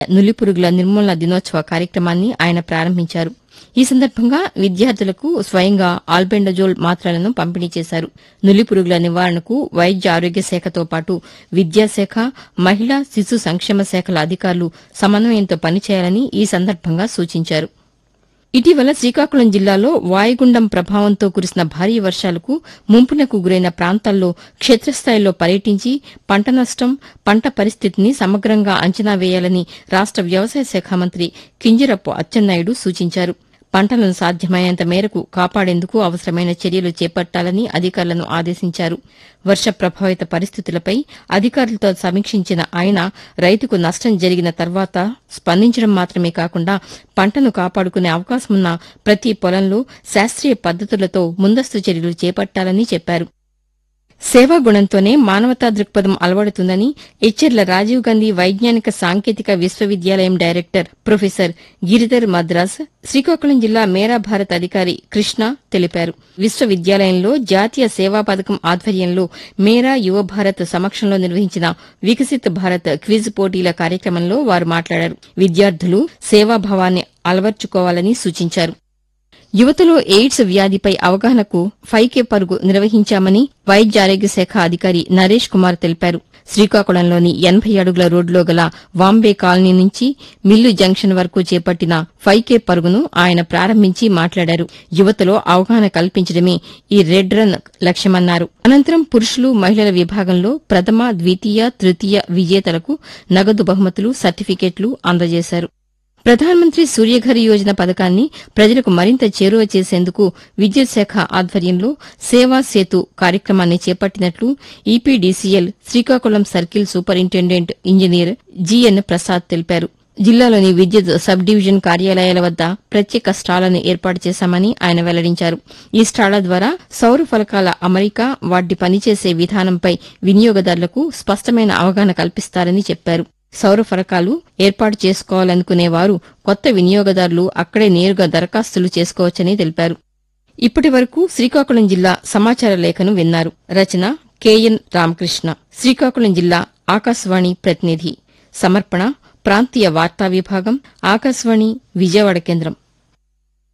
నులిపురుగుల నిర్మూలన దినోత్సవ కార్యక్రమాన్ని ఆయన ప్రారంభించారు ఈ సందర్భంగా విద్యార్థులకు స్వయంగా ఆల్బెండజోల్ మాత్రలను పంపిణీ చేశారు నులిపురుగుల నివారణకు వైద్య ఆరోగ్య శాఖతో పాటు విద్యాశాఖ మహిళా శిశు సంక్షేమ శాఖల అధికారులు సమన్వయంతో పనిచేయాలని ఈ సందర్భంగా సూచించారు ఇటీవల శ్రీకాకుళం జిల్లాలో వాయుగుండం ప్రభావంతో కురిసిన భారీ వర్షాలకు ముంపునకు గురైన ప్రాంతాల్లో క్షేత్రస్థాయిలో పర్యటించి పంట నష్టం పంట పరిస్థితిని సమగ్రంగా అంచనా వేయాలని రాష్ట వ్యవసాయ శాఖ మంత్రి కింజరపు అచ్చెన్నాయుడు సూచించారు పంటలను సాధ్యమైనంత మేరకు కాపాడేందుకు అవసరమైన చర్యలు చేపట్టాలని అధికారులను ఆదేశించారు వర్ష ప్రభావిత పరిస్థితులపై అధికారులతో సమీక్షించిన ఆయన రైతుకు నష్టం జరిగిన తర్వాత స్పందించడం మాత్రమే కాకుండా పంటను కాపాడుకునే అవకాశమున్న ప్రతి పొలంలో శాస్త్రీయ పద్దతులతో ముందస్తు చర్యలు చేపట్టాలని చెప్పారు సేవా గుణంతోనే మానవతా దృక్పథం అలవడుతుందని ఎచ్చెర్ల రాజీవ్ గాంధీ వైజ్ఞానిక సాంకేతిక విశ్వవిద్యాలయం డైరెక్టర్ ప్రొఫెసర్ గిరిధర్ మద్రాస్ శ్రీకాకుళం జిల్లా మేరా భారత్ అధికారి కృష్ణ తెలిపారు విశ్వవిద్యాలయంలో జాతీయ సేవా పథకం ఆధ్వర్యంలో మేరా యువ భారత్ సమక్షంలో నిర్వహించిన వికసిత్ భారత్ క్విజ్ పోటీల కార్యక్రమంలో వారు మాట్లాడారు విద్యార్థులు సేవాభావాన్ని అలవర్చుకోవాలని సూచించారు యువతలో ఎయిడ్స్ వ్యాధిపై అవగాహనకు ఫైకే పరుగు నిర్వహించామని వైద్య ఆరోగ్య శాఖ అధికారి నరేష్ కుమార్ తెలిపారు శ్రీకాకుళంలోని ఎనభై అడుగుల రోడ్లో గల వాంబే కాలనీ నుంచి మిల్లు జంక్షన్ వరకు చేపట్టిన ఫైకే పరుగును ఆయన ప్రారంభించి మాట్లాడారు యువతలో అవగాహన కల్పించడమే ఈ రెడ్ రన్ లక్ష్యమన్నారు అనంతరం పురుషులు మహిళల విభాగంలో ప్రథమ ద్వితీయ తృతీయ విజేతలకు నగదు బహుమతులు సర్టిఫికెట్లు అందజేశారు ప్రధానమంత్రి సూర్యఘర్ యోజన పథకాన్ని ప్రజలకు మరింత చేరువ చేసేందుకు విద్యుత్ శాఖ ఆధ్వర్యంలో సేవా సేతు కార్యక్రమాన్ని చేపట్టినట్లు EPDCL Srikakulam circle superintendent engineer GN Prasad తెలిపారు జిల్లాలోని విద్యుత్ సబ్ డివిజన్ కార్యాలయాల వద్ద ప్రత్యేక స్టాళ్లను ఏర్పాటు చేశామని ఆయన వెల్లడించారు ఈ స్టాళ్ల ద్వారా సౌర ఫలకాల అమరిక వాటి పనిచేసే విధానంపై వినియోగదారులకు స్పష్టమైన అవగాహన కల్పిస్తారని చెప్పారు సౌర ఫలకాలు ఏర్పాటు చేసుకోవాలనుకునే వారు కొత్త వినియోగదారులు అక్కడే నేరుగా దరఖాస్తులు చేసుకోవచ్చని తెలిపారు ఇప్పటి వరకు శ్రీకాకుళం జిల్లా సమాచార లేఖను విన్నారు రచన కెఎన్ రామకృష్ణ శ్రీకాకుళం జిల్లా ఆకాశవాణి ప్రతినిధి సమర్పణ ప్రాంతీయ వార్తా విభాగం ఆకాశవాణి విజయవాడ కేంద్రం